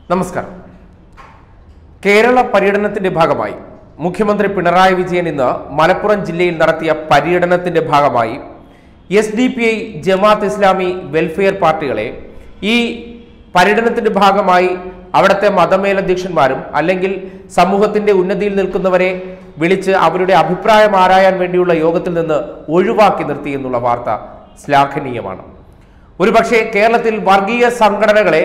നമസ്കാരം കേരള പര്യടനത്തിന്റെ ഭാഗമായി മുഖ്യമന്ത്രി പിണറായി വിജയൻ ഇന്ന് മലപ്പുറം ജില്ലയിൽ നടത്തിയ പര്യടനത്തിന്റെ ഭാഗമായി S D P I Jamaat Islami welfare പാർട്ടികളെ ഈ പര്യടനത്തിന്റെ ഭാഗമായി അവിടുത്തെ മതമേലധ്യക്ഷന്മാരും അല്ലെങ്കിൽ സമൂഹത്തിന്റെ ഉന്നതിയിൽ നിൽക്കുന്നവരെ വിളിച്ച് അവരുടെ അഭിപ്രായം ആരായാൻ വേണ്ടിയുള്ള യോഗത്തിൽ നിന്ന് ഒഴിവാക്കി നിർത്തി എന്നുള്ള വാർത്ത ശ്ലാഘനീയമാണ് ഒരുപക്ഷെ കേരളത്തിൽ വർഗീയ സംഘടനകളെ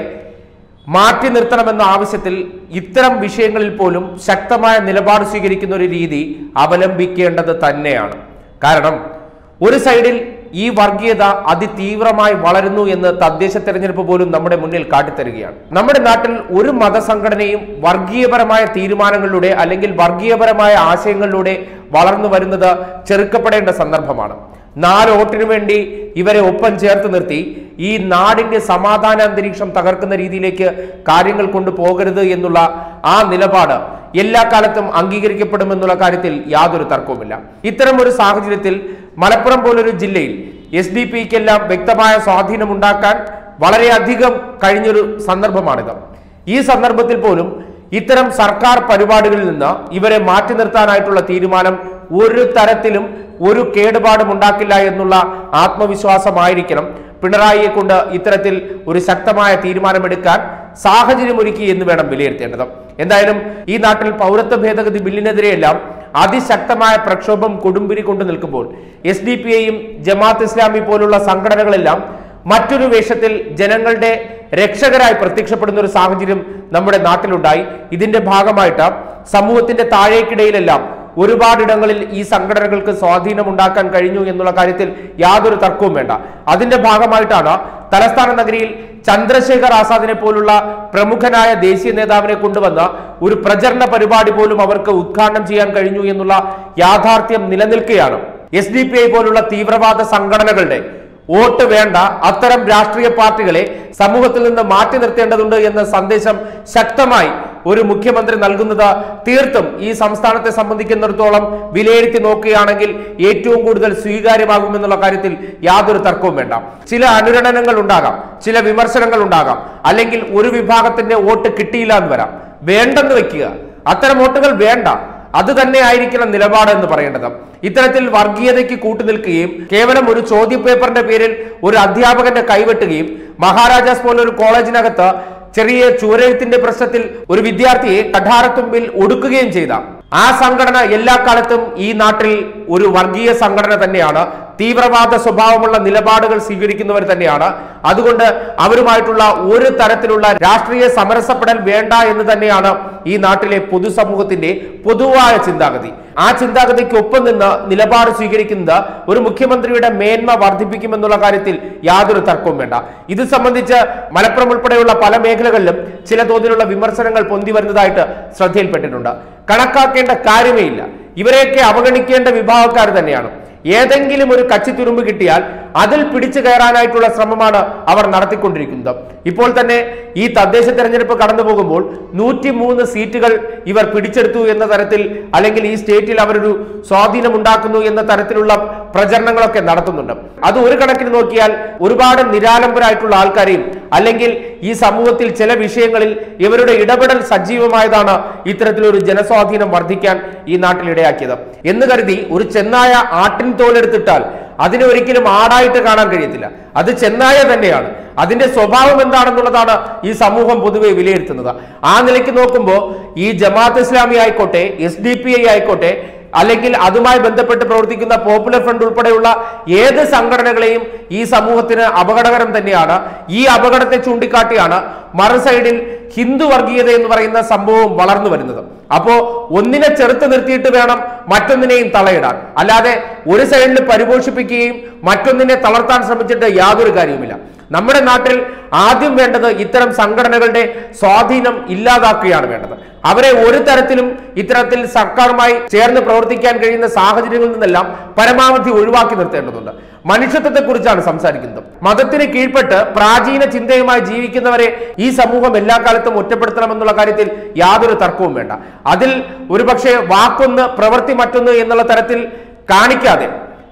മാറ്റി നിർത്തണമെന്ന ആവശ്യത്തിൽ ഇത്തരം വിഷയങ്ങളിൽ പോലും ശക്തമായ നിലപാട് സ്വീകരിക്കുന്ന ഒരു രീതി അവലംബിക്കേണ്ടത് തന്നെയാണ് കാരണം ഒരു സൈഡിൽ ഈ വർഗീയത അതിതീവ്രമായി വളരുന്നു എന്ന് തദ്ദേശ തെരഞ്ഞെടുപ്പ് പോലും നമ്മുടെ മുന്നിൽ കാട്ടിത്തരികയാണ് നമ്മുടെ നാട്ടിൽ ഒരു മതസംഘടനയും വർഗീയപരമായ തീരുമാനങ്ങളിലൂടെ അല്ലെങ്കിൽ വർഗീയപരമായ ആശയങ്ങളിലൂടെ വളർന്നു വരുന്നത് ചെറുക്കപ്പെടേണ്ട സന്ദർഭമാണ് നാല് വോട്ടിനു വേണ്ടി ഇവരെ ഒപ്പം ചേർത്ത് നിർത്തി ഈ നാടിന്റെ സമാധാന അന്തരീക്ഷം തകർക്കുന്ന രീതിയിലേക്ക് കാര്യങ്ങൾ കൊണ്ടുപോകരുത് എന്നുള്ള ആ നിലപാട് എല്ലാ കാലത്തും അംഗീകരിക്കപ്പെടുമെന്നുള്ള കാര്യത്തിൽ യാതൊരു തർക്കവുമില്ല ഇത്തരം ഒരു സാഹചര്യത്തിൽ മലപ്പുറം പോലൊരു ജില്ലയിൽ എസ് ഡി പിക്കെല്ലാം വ്യക്തമായ സ്വാധീനമുണ്ടാക്കാൻ വളരെയധികം കഴിഞ്ഞൊരു സന്ദർഭമാണിത് ഈ സന്ദർഭത്തിൽ പോലും ഇത്തരം സർക്കാർ പരിപാടികളിൽ നിന്ന് ഇവരെ മാറ്റി നിർത്താനായിട്ടുള്ള തീരുമാനം ഒരു തരത്തിലും ഒരു കേടുപാടും ഉണ്ടാക്കില്ല എന്നുള്ള ആത്മവിശ്വാസമായിരിക്കണം പിണറായിയെ കൊണ്ട് ഇത്തരത്തിൽ ഒരു ശക്തമായ തീരുമാനമെടുക്കാൻ സാഹചര്യമൊരുക്കി എന്ന് വേണം വിലയിരുത്തേണ്ടത് എന്തായാലും ഈ നാട്ടിൽ പൗരത്വ ഭേദഗതി ബില്ലിനെതിരെയെല്ലാം അതിശക്തമായ പ്രക്ഷോഭം കൊടുമ്പിരി കൊണ്ട് നിൽക്കുമ്പോൾ എസ് ഡി പി ഐയും ജമാഅത്ത് ഇസ്ലാമി പോലുള്ള സംഘടനകളെല്ലാം മറ്റൊരു വേഷത്തിൽ ജനങ്ങളുടെ രക്ഷകരായി പ്രത്യക്ഷപ്പെടുന്ന ഒരു സാഹചര്യം നമ്മുടെ നാട്ടിലുണ്ടായി ഇതിന്റെ ഭാഗമായിട്ട് സമൂഹത്തിന്റെ താഴേക്കിടയിലെല്ലാം ഒരുപാടിടങ്ങളിൽ ഈ സംഘടനകൾക്ക് സ്വാധീനമുണ്ടാക്കാൻ കഴിഞ്ഞു എന്നുള്ള കാര്യത്തിൽ യാതൊരു തർക്കവും വേണ്ട അതിന്റെ ഭാഗമായിട്ടാണ് തലസ്ഥാന നഗരിയിൽ ചന്ദ്രശേഖർ ആസാദിനെ പോലുള്ള പ്രമുഖനായ ദേശീയ നേതാവിനെ കൊണ്ടുവന്ന ഒരു പ്രചരണ പരിപാടി പോലും അവർക്ക് ഉദ്ഘാടനം ചെയ്യാൻ കഴിഞ്ഞു എന്നുള്ള യാഥാർത്ഥ്യം നിലനിൽക്കുകയാണ് എസ് ഡി പി ഐ പോലുള്ള തീവ്രവാദ സംഘടനകളുടെ വോട്ട് വേണ്ട അത്തരം രാഷ്ട്രീയ പാർട്ടികളെ സമൂഹത്തിൽ നിന്ന് മാറ്റി നിർത്തേണ്ടതുണ്ട് എന്ന സന്ദേശം ശക്തമായി ഒരു മുഖ്യമന്ത്രി നൽകുന്നത് തീർത്തും ഈ സംസ്ഥാനത്തെ സംബന്ധിക്കുന്നിടത്തോളം വിലയിരുത്തി നോക്കുകയാണെങ്കിൽ ഏറ്റവും കൂടുതൽ സ്വീകാര്യമാകുമെന്നുള്ള കാര്യത്തിൽ യാതൊരു തർക്കവും വേണ്ട ചില അനുരണനങ്ങൾ ഉണ്ടാകാം ചില വിമർശനങ്ങൾ ഉണ്ടാകാം അല്ലെങ്കിൽ ഒരു വിഭാഗത്തിന്റെ വോട്ട് കിട്ടിയില്ല എന്ന് വരാം വേണ്ടെന്ന് വെക്കുക അത്തരം വോട്ടുകൾ വേണ്ട അത് തന്നെ ആയിരിക്കണം നിലപാട് എന്ന് പറയേണ്ടത് ഇത്തരത്തിൽ വർഗീയതയ്ക്ക് കൂട്ടുനിൽക്കുകയും കേവലം ഒരു ചോദ്യപേപ്പറിന്റെ പേരിൽ ഒരു അധ്യാപകന്റെ കൈവെട്ടുകയും മഹാരാജാസ് പോലൊരു കോളേജിനകത്ത് ചെറിയ ചൂരെഴുത്തിന്റെ പ്രശ്നത്തിൽ ഒരു വിദ്യാർത്ഥിയെ കഠാരത്തുമ്പിൽ ഒടുക്കുകയും ചെയ്ത ആ സംഘടന എല്ലാ കാലത്തും ഈ നാട്ടിൽ ഒരു വർഗീയ സംഘടന തന്നെയാണ് തീവ്രവാദ സ്വഭാവമുള്ള നിലപാടുകൾ സ്വീകരിക്കുന്നവർ തന്നെയാണ് അതുകൊണ്ട് അവരുമായിട്ടുള്ള ഒരു തരത്തിലുള്ള രാഷ്ട്രീയ സമരസപ്പെടൽ വേണ്ട എന്ന് തന്നെയാണ് ഈ നാട്ടിലെ പൊതുസമൂഹത്തിന്റെ പൊതുവായ ചിന്താഗതി ആ ചിന്താഗതിക്ക് ഒപ്പം നിന്ന് നിലപാട് സ്വീകരിക്കുന്നത് ഒരു മുഖ്യമന്ത്രിയുടെ മേന്മ വർദ്ധിപ്പിക്കുമെന്നുള്ള കാര്യത്തിൽ യാതൊരു തർക്കവും വേണ്ട ഇത് സംബന്ധിച്ച് മലപ്പുറം ഉൾപ്പെടെയുള്ള പല മേഖലകളിലും ചില തോതിലുള്ള വിമർശനങ്ങൾ പൊന്തി വരുന്നതായിട്ട് ശ്രദ്ധയിൽപ്പെട്ടിട്ടുണ്ട് കണക്കാക്കേണ്ട കാര്യമേ ഇല്ല ഇവരെയൊക്കെ അവഗണിക്കേണ്ട വിഭാഗക്കാർ തന്നെയാണ് ഏതെങ്കിലും ഒരു കച്ചിത്തുരുമ്പ് കിട്ടിയാൽ അതിൽ പിടിച്ചു കയറാനായിട്ടുള്ള ശ്രമമാണ് അവർ നടത്തിക്കൊണ്ടിരിക്കുന്നത് ഇപ്പോൾ തന്നെ ഈ തദ്ദേശ തെരഞ്ഞെടുപ്പ് കടന്നു പോകുമ്പോൾ നൂറ്റി മൂന്ന് സീറ്റുകൾ ഇവർ പിടിച്ചെടുത്തു എന്ന തരത്തിൽ അല്ലെങ്കിൽ ഈ സ്റ്റേറ്റിൽ അവരൊരു സ്വാധീനം ഉണ്ടാക്കുന്നു എന്ന തരത്തിലുള്ള പ്രചരണങ്ങളൊക്കെ നടത്തുന്നുണ്ട് അത് ഒരു കണക്കിന് നോക്കിയാൽ ഒരുപാട് നിരാലംബരായിട്ടുള്ള ആൾക്കാരെയും അല്ലെങ്കിൽ ഈ സമൂഹത്തിൽ ചില വിഷയങ്ങളിൽ ഇവരുടെ ഇടപെടൽ സജീവമായതാണ് ഇത്തരത്തിലൊരു ജനസ്വാധീനം വർദ്ധിക്കാൻ ഈ നാട്ടിൽ ഇടയാക്കിയത് എന്ന് കരുതി ഒരു ചെന്നായ ആട്ടിൻ തോലെടുത്തിട്ടാൽ അതിനെ ഒരിക്കലും ആടായിട്ട് കാണാൻ കഴിയത്തില്ല അത് ചെന്നായ തന്നെയാണ് അതിന്റെ സ്വഭാവം എന്താണെന്നുള്ളതാണ് ഈ സമൂഹം പൊതുവെ വിലയിരുത്തുന്നത് ആ നിലയ്ക്ക് നോക്കുമ്പോൾ ഈ ജമാഅത്ത് ഇസ്ലാമി ആയിക്കോട്ടെ എസ് ഡി പി ഐ ആയിക്കോട്ടെ അല്ലെങ്കിൽ അതുമായി ബന്ധപ്പെട്ട് പ്രവർത്തിക്കുന്ന പോപ്പുലർ ഫ്രണ്ട് ഉൾപ്പെടെയുള്ള ഏത് സംഘടനകളെയും ഈ സമൂഹത്തിന് അപകടകരം തന്നെയാണ് ഈ അപകടത്തെ ചൂണ്ടിക്കാട്ടിയാണ് മറു സൈഡിൽ ഹിന്ദു വർഗീയത എന്ന് പറയുന്ന സംഭവം വളർന്നു വരുന്നത് അപ്പോ ഒന്നിനെ ചെറുത്ത് നിർത്തിയിട്ട് വേണം മറ്റൊന്നിനെയും തളയിടാൻ അല്ലാതെ ഒരു സൈഡിൽ പരിപോഷിപ്പിക്കുകയും മറ്റൊന്നിനെ തളർത്താൻ ശ്രമിച്ചിട്ട് യാതൊരു കാര്യവുമില്ല നമ്മുടെ നാട്ടിൽ ആദ്യം വേണ്ടത് ഇത്തരം സംഘടനകളുടെ സ്വാധീനം ഇല്ലാതാക്കുകയാണ് വേണ്ടത് അവരെ ഒരു തരത്തിലും ഇത്തരത്തിൽ സർക്കാരുമായി ചേർന്ന് പ്രവർത്തിക്കാൻ കഴിയുന്ന സാഹചര്യങ്ങളിൽ നിന്നെല്ലാം പരമാവധി ഒഴിവാക്കി നിർത്തേണ്ടതുണ്ട് മനുഷ്യത്വത്തെ കുറിച്ചാണ് സംസാരിക്കുന്നത് മതത്തിന് കീഴ്പ്പെട്ട് പ്രാചീന ചിന്തയുമായി ജീവിക്കുന്നവരെ ഈ സമൂഹം എല്ലാ കാലത്തും ഒറ്റപ്പെടുത്തണമെന്നുള്ള കാര്യത്തിൽ യാതൊരു തർക്കവും വേണ്ട അതിൽ ഒരുപക്ഷെ വാക്കൊന്ന് പ്രവൃത്തി മറ്റൊന്ന് എന്നുള്ള തരത്തിൽ കാണിക്കാതെ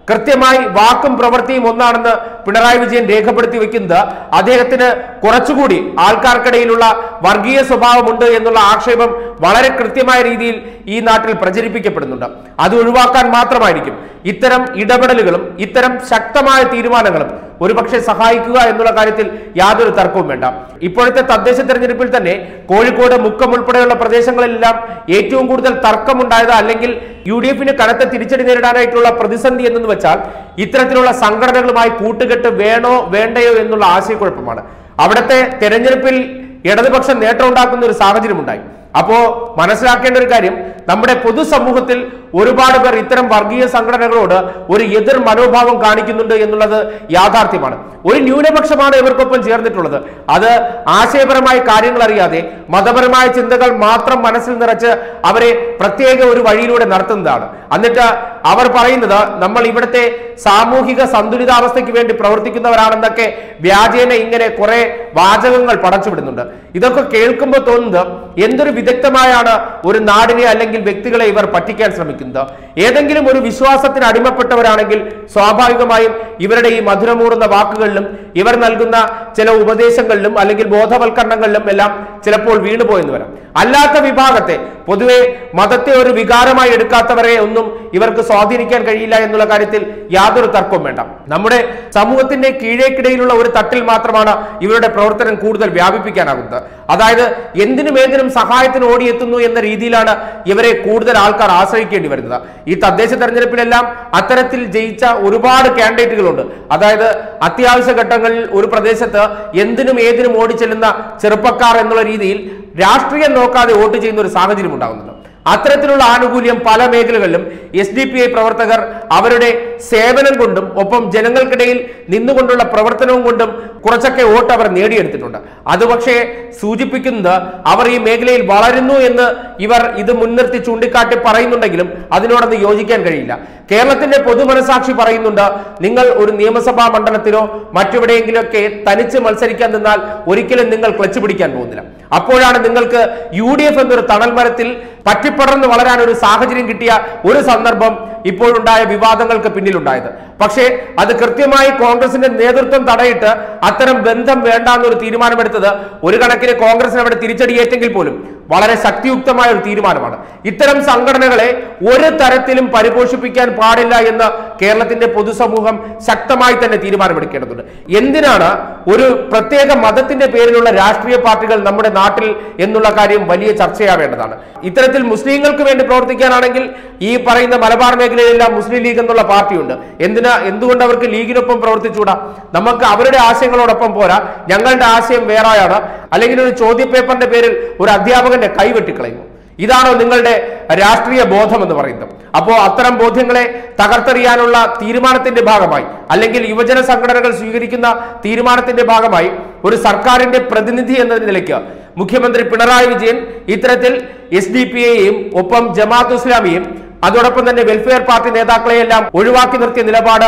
കൃത്യമായി വാക്കും പ്രവൃത്തിയും ഒന്നാണെന്ന് പിണറായി വിജയൻ രേഖപ്പെടുത്തി വെക്കുന്നത് അദ്ദേഹത്തിന് കുറച്ചുകൂടി ആൾക്കാർക്കിടയിലുള്ള വർഗീയ സ്വഭാവമുണ്ട് എന്നുള്ള ആക്ഷേപം വളരെ കൃത്യമായ രീതിയിൽ ഈ നാട്ടിൽ പ്രചരിപ്പിക്കപ്പെടുന്നുണ്ട് അത് ഒഴിവാക്കാൻ മാത്രമായിരിക്കും ഇത്തരം ഇടപെടലുകളും ഇത്തരം ശക്തമായ തീരുമാനങ്ങളും ഒരുപക്ഷെ സഹായിക്കുക എന്നുള്ള കാര്യത്തിൽ യാതൊരു തർക്കവും വേണ്ട ഇപ്പോഴത്തെ തദ്ദേശ തെരഞ്ഞെടുപ്പിൽ തന്നെ കോഴിക്കോട് മുക്കം ഉൾപ്പെടെയുള്ള പ്രദേശങ്ങളിലെല്ലാം ഏറ്റവും കൂടുതൽ തർക്കമുണ്ടായത് അല്ലെങ്കിൽ യു ഡി എഫിന് കനത്ത തിരിച്ചടി നേരിടാനായിട്ടുള്ള പ്രതിസന്ധി എന്നെന്ന് വെച്ചാൽ ഇത്തരത്തിലുള്ള സംഘടനകളുമായി കൂട്ടുകെട്ട് വേണോ വേണ്ടയോ എന്നുള്ള ആശയക്കുഴപ്പമാണ് അവിടുത്തെ തെരഞ്ഞെടുപ്പിൽ ഇടതുപക്ഷം നേട്ടം ഉണ്ടാക്കുന്ന ഒരു സാഹചര്യം ഉണ്ടായി അപ്പോ മനസ്സിലാക്കേണ്ട ഒരു കാര്യം നമ്മുടെ പൊതുസമൂഹത്തിൽ ഒരുപാട് പേർ ഇത്തരം വർഗീയ സംഘടനകളോട് ഒരു എതിർ മനോഭാവം കാണിക്കുന്നുണ്ട് എന്നുള്ളത് യാഥാർത്ഥ്യമാണ് ഒരു ന്യൂനപക്ഷമാണ് ഇവർക്കൊപ്പം ചേർന്നിട്ടുള്ളത് അത് ആശയപരമായ കാര്യങ്ങൾ അറിയാതെ മതപരമായ ചിന്തകൾ മാത്രം മനസ്സിൽ നിറച്ച് അവരെ പ്രത്യേക ഒരു വഴിയിലൂടെ നടത്തുന്നതാണ് എന്നിട്ട് അവർ പറയുന്നത് നമ്മൾ ഇവിടുത്തെ സാമൂഹിക സന്തുലിതാവസ്ഥയ്ക്ക് വേണ്ടി പ്രവർത്തിക്കുന്നവരാണെന്നൊക്കെ വ്യാജേന ഇങ്ങനെ കുറെ വാചകങ്ങൾ പടച്ചുവിടുന്നുണ്ട് ഇതൊക്കെ കേൾക്കുമ്പോൾ തോന്നുന്നത് എന്തൊരു വിദഗ്ധമായാണ് ഒരു നാടിനെ അല്ലെങ്കിൽ വ്യക്തികളെ ഇവർ പറ്റിക്കാൻ ശ്രമിക്കുന്നത് ഏതെങ്കിലും ഒരു വിശ്വാസത്തിന് അടിമപ്പെട്ടവരാണെങ്കിൽ സ്വാഭാവികമായും ഇവരുടെ ഈ മധുരമൂറുന്ന വാക്കുകളിലും ഇവർ നൽകുന്ന ചില ഉപദേശങ്ങളിലും അല്ലെങ്കിൽ ബോധവൽക്കരണങ്ങളിലും എല്ലാം ചിലപ്പോൾ വീണുപോയെന്ന് വരാം അല്ലാത്ത വിഭാഗത്തെ പൊതുവെ മതത്തെ ഒരു വികാരമായി എടുക്കാത്തവരെ ഒന്നും ഇവർക്ക് സ്വാധീനിക്കാൻ കഴിയില്ല എന്നുള്ള കാര്യത്തിൽ യാതൊരു തർക്കവും വേണ്ട നമ്മുടെ സമൂഹത്തിന്റെ കീഴേക്കിടയിലുള്ള ഒരു തട്ടിൽ മാത്രമാണ് ഇവരുടെ പ്രവർത്തനം കൂടുതൽ വ്യാപിപ്പിക്കാനാകുന്നത് അതായത് എന്തിനും ഏതിനും സഹായത്തിന് ഓടിയെത്തുന്നു എന്ന രീതിയിലാണ് ഇവരെ കൂടുതൽ ആൾക്കാർ ആശ്രയിക്കേണ്ടി വരുന്നത് ഈ തദ്ദേശ തെരഞ്ഞെടുപ്പിലെല്ലാം അത്തരത്തിൽ ജയിച്ച ഒരുപാട് കാൻഡിഡേറ്റുകളുണ്ട് അതായത് അത്യാവശ്യ ഘട്ടങ്ങളിൽ ഒരു പ്രദേശത്ത് എന്തിനും ഏതിനും ഓടിച്ചെല്ലുന്ന ചെറുപ്പക്കാർ എന്നുള്ള രീതിയിൽ രാഷ്ട്രീയം നോക്കാതെ വോട്ട് ചെയ്യുന്ന ഒരു സാഹചര്യം ഉണ്ടാകുന്നുണ്ട് അത്തരത്തിലുള്ള ആനുകൂല്യം പല മേഖലകളിലും എസ് ഡി പി ഐ പ്രവർത്തകർ അവരുടെ സേവനം കൊണ്ടും ഒപ്പം ജനങ്ങൾക്കിടയിൽ നിന്നുകൊണ്ടുള്ള പ്രവർത്തനവും കൊണ്ടും കുറച്ചൊക്കെ വോട്ട് അവർ നേടിയെടുത്തിട്ടുണ്ട് അത് പക്ഷേ സൂചിപ്പിക്കുന്നത് അവർ ഈ മേഖലയിൽ വളരുന്നു എന്ന് ഇവർ ഇത് മുൻനിർത്തി ചൂണ്ടിക്കാട്ടി പറയുന്നുണ്ടെങ്കിലും അതിനോടൊന്ന് യോജിക്കാൻ കഴിയില്ല കേരളത്തിന്റെ പൊതുമനസാക്ഷി പറയുന്നുണ്ട് നിങ്ങൾ ഒരു നിയമസഭാ മണ്ഡലത്തിലോ മറ്റെവിടെയെങ്കിലുമൊക്കെ തനിച്ച് മത്സരിക്കാൻ നിന്നാൽ ഒരിക്കലും നിങ്ങൾ ക്ലച്ച് പിടിക്കാൻ പോകുന്നില്ല അപ്പോഴാണ് നിങ്ങൾക്ക് യു ഡി എഫ് എന്നൊരു തണൽ മരത്തിൽ പറ്റിപ്പടർന്ന് വളരാൻ ഒരു സാഹചര്യം കിട്ടിയ ഒരു സന്ദർഭം ഇപ്പോഴുണ്ടായ വിവാദങ്ങൾക്ക് പിന്നിലുണ്ടായത് പക്ഷേ അത് കൃത്യമായി കോൺഗ്രസിന്റെ നേതൃത്വം തടയിട്ട് അത്തരം ബന്ധം വേണ്ട എന്നൊരു തീരുമാനമെടുത്തത് ഒരു കണക്കിന് കോൺഗ്രസിന് അവിടെ തിരിച്ചടിയേറ്റെങ്കിൽ പോലും വളരെ ശക്തിയുക്തമായ ഒരു തീരുമാനമാണ് ഇത്തരം സംഘടനകളെ ഒരു തരത്തിലും പരിപോഷിപ്പിക്കാൻ പാടില്ല എന്ന് കേരളത്തിന്റെ പൊതുസമൂഹം ശക്തമായി തന്നെ തീരുമാനമെടുക്കേണ്ടതുണ്ട് എന്തിനാണ് ഒരു പ്രത്യേക മതത്തിന്റെ പേരിലുള്ള രാഷ്ട്രീയ പാർട്ടികൾ നമ്മുടെ നാട്ടിൽ എന്നുള്ള കാര്യം വലിയ ചർച്ചയാവേണ്ടതാണ് ഇത്തരത്തിൽ മുസ്ലിങ്ങൾക്ക് വേണ്ടി പ്രവർത്തിക്കാനാണെങ്കിൽ ഈ പറയുന്ന മലബാർ മേഖലയിലെല്ലാം മുസ്ലിം ലീഗ് എന്നുള്ള പാർട്ടിയുണ്ട് എന്തിനാ എന്തുകൊണ്ട് അവർക്ക് ലീഗിനൊപ്പം പ്രവർത്തിച്ചുകൂടാ നമുക്ക് അവരുടെ ആശയങ്ങളോടൊപ്പം പോരാ ഞങ്ങളുടെ ആശയം വേറെയാണ് അല്ലെങ്കിൽ ഒരു ചോദ്യപേപ്പറിന്റെ പേരിൽ ഒരു അധ്യാപകന്റെ കൈ വെട്ടിക്കളയുന്നു ഇതാണോ നിങ്ങളുടെ രാഷ്ട്രീയ ബോധം എന്ന് പറയുന്നത് അപ്പോ അത്തരം ബോധ്യങ്ങളെ തകർത്തെറിയാനുള്ള തീരുമാനത്തിന്റെ ഭാഗമായി അല്ലെങ്കിൽ യുവജന സംഘടനകൾ സ്വീകരിക്കുന്ന തീരുമാനത്തിന്റെ ഭാഗമായി ഒരു സർക്കാരിന്റെ പ്രതിനിധി എന്ന നിലയ്ക്ക് മുഖ്യമന്ത്രി പിണറായി വിജയൻ ഇത്തരത്തിൽ എസ് ഡി പി എയും ഒപ്പം ജമാഅത്ത് ഇസ്ലാമിയും അതോടൊപ്പം തന്നെ വെൽഫെയർ പാർട്ടി നേതാക്കളെയെല്ലാം ഒഴിവാക്കി നിർത്തിയ നിലപാട്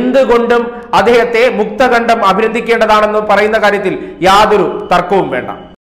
എന്തുകൊണ്ടും അദ്ദേഹത്തെ മുക്തകണ്ഠം അഭിനന്ദിക്കേണ്ടതാണെന്ന് പറയുന്ന കാര്യത്തിൽ യാതൊരു തർക്കവും വേണ്ട